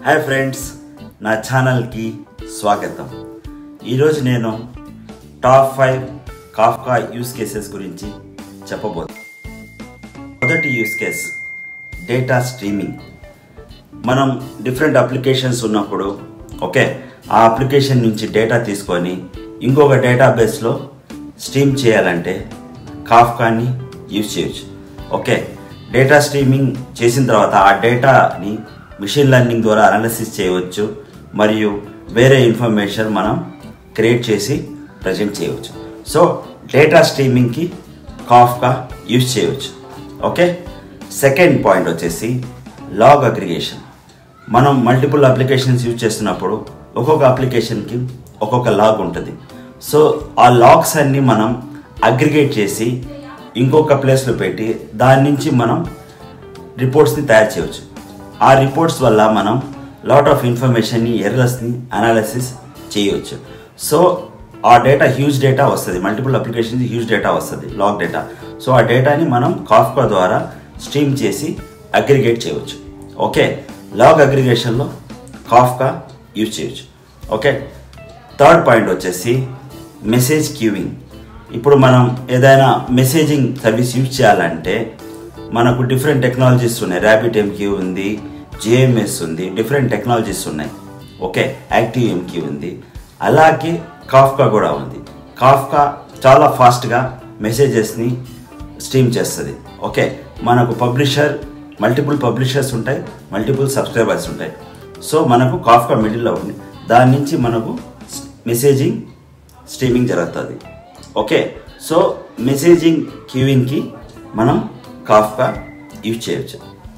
hi friends నా ఛానల్కి స్వాగతం ఈరోజు నేను top five Kafka use cases గురించి చెప్పబోతున్నాను మొదటి యూస్ కేస్ డేటా స్ట్రీమింగ్ మనం డిఫరెంట్ అప్లికేషన్స్ ఉన్నప్పుడు ఓకే ఆ అప్లికేషన్ నుంచి డేటా తీసుకొని ఇంకొక డేటాబేస్లో స్ట్రీమ్ చేయాలంటే కాఫ్కాని యూజ్ చేయొచ్చు ఓకే డేటా స్ట్రీమింగ్ చేసిన తర్వాత ఆ డేటాని మిషన్ లెర్నింగ్ ద్వారా అనాలిసిస్ చేయవచ్చు మరియు వేరే ఇన్ఫర్మేషన్ మనం క్రియేట్ చేసి ప్రజెంట్ చేయవచ్చు సో డేటా స్ట్రీమింగ్కి కాఫ్కా యూజ్ చేయవచ్చు ఓకే సెకండ్ పాయింట్ వచ్చేసి లాగ్ అగ్రిగేషన్ మనం మల్టిపుల్ అప్లికేషన్స్ యూజ్ చేస్తున్నప్పుడు ఒక్కొక్క అప్లికేషన్కి ఒక్కొక్క లాగ్ ఉంటుంది సో ఆ లాగ్స్ అన్ని మనం అగ్రిగేట్ చేసి ఇంకొక ప్లేస్లో పెట్టి దాని నుంచి మనం రిపోర్ట్స్ని తయారు చేయవచ్చు ఆ రిపోర్ట్స్ వల్ల మనం లాట్ ఆఫ్ ఇన్ఫర్మేషన్ని ఎర్రర్స్ని అనాలిసిస్ చేయవచ్చు సో ఆ డేటా హ్యూజ్ డేటా వస్తుంది మల్టిపుల్ అప్లికేషన్స్ హ్యూజ్ డేటా వస్తుంది లాగ్ డేటా సో ఆ డేటాని మనం కాఫ్కా ద్వారా స్ట్రీమ్ చేసి అగ్రిగేట్ చేయవచ్చు ఓకే లాగ్ అగ్రిగేషన్లో కాఫ్కా యూజ్ చేయొచ్చు ఓకే థర్డ్ పాయింట్ వచ్చేసి మెసేజ్ క్యూవింగ్ ఇప్పుడు మనం ఏదైనా మెసేజింగ్ సర్వీస్ యూజ్ చేయాలంటే మనకు డిఫరెంట్ టెక్నాలజీస్ ఉన్నాయి ర్యాపిడ్ ఎంక్యూ ఉంది జేఎంఎస్ ఉంది డిఫరెంట్ టెక్నాలజీస్ ఉన్నాయి ఓకే యాక్టివ్ ఎంక్యూ ఉంది అలాగే కాఫ్కా కూడా ఉంది కాఫ్కా చాలా ఫాస్ట్గా మెసేజెస్ని స్ట్రీమ్ చేస్తుంది ఓకే మనకు పబ్లిషర్ మల్టిపుల్ పబ్లిషర్స్ ఉంటాయి మల్టిపుల్ సబ్స్క్రైబర్స్ ఉంటాయి సో మనకు కాఫ్కా మిడిల్లో ఉంది దాని నుంచి మనకు మెసేజింగ్ స్ట్రీమింగ్ జరుగుతుంది ఓకే సో మెసేజింగ్ క్యూవింగ్కి మనం కాఫ్కా యూజ్ చేయొచ్చు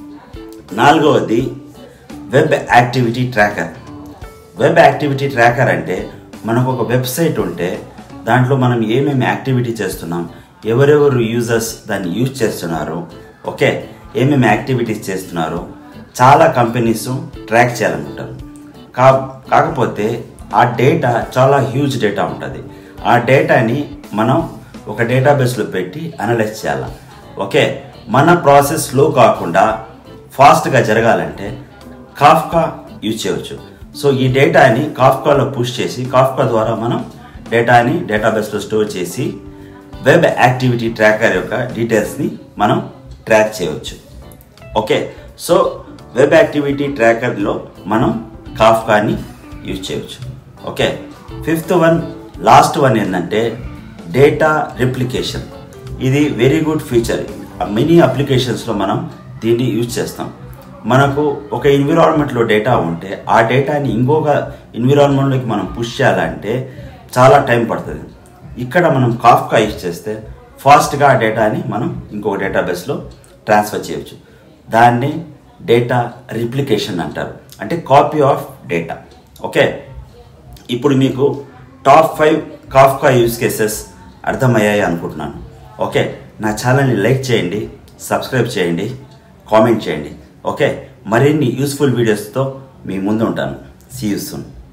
నాలుగవది web activity tracker web activity tracker అంటే మనకు ఒక వెబ్సైట్ ఉంటే దాంట్లో మనం ఏమేమి యాక్టివిటీ చేస్తున్నాం ఎవరెవరు యూజర్స్ దాన్ని యూజ్ చేస్తున్నారు ఓకే ఏమేమి యాక్టివిటీస్ చేస్తున్నారు చాలా కంపెనీస్ ట్రాక్ చేయాలనుకుంటారు కా కాకపోతే ఆ డేటా చాలా హ్యూజ్ డేటా ఉంటుంది ఆ డేటాని మనం ఒక డేటాబేస్లో పెట్టి అనలైజ్ చేయాలి ఓకే మన ప్రాసెస్ స్లో కాకుండా ఫాస్ట్గా జరగాలంటే కాఫ్కా యూజ్ చేయవచ్చు సో ఈ డేటాని కాఫ్కాలో పుష్ చేసి కాఫ్కా ద్వారా మనం డేటాని డేటాబేస్లో స్టోర్ చేసి వెబ్ యాక్టివిటీ ట్రాకర్ యొక్క డీటెయిల్స్ని మనం ట్రాక్ చేయవచ్చు ఓకే సో వెబ్ యాక్టివిటీ ట్రాకర్లో మనం కాఫ్కాని యూజ్ చేయవచ్చు okay fifth one last one ఏంటంటే డేటా రిప్లికేషన్ ఇది వెరీ గుడ్ ఫీచర్ మెనీ అప్లికేషన్స్లో మనం దీన్ని యూజ్ చేస్తాం మనకు ఒక ఎన్విరాన్మెంట్లో డేటా ఉంటే ఆ డేటాని ఇంకొక ఎన్విరాన్మెంట్లోకి మనం పుష్ చేయాలంటే చాలా టైం పడుతుంది ఇక్కడ మనం కాఫ్కా యూజ్ చేస్తే ఫాస్ట్గా ఆ డేటాని మనం ఇంకొక డేటాబేస్లో ట్రాన్స్ఫర్ చేయవచ్చు దాన్ని డేటా రిప్లికేషన్ అంటారు అంటే కాపీ ఆఫ్ డేటా ఓకే ఇప్పుడు మీకు top five Kafka use cases అర్థమయ్యాయి అనుకుంటున్నాను ఓకే నా ఛానల్ని లైక్ చేయండి సబ్స్క్రైబ్ చేయండి కామెంట్ చేయండి ఓకే మరిన్ని యూస్ఫుల్ వీడియోస్తో మీ ముందు ఉంటాను సీ యూ సూన్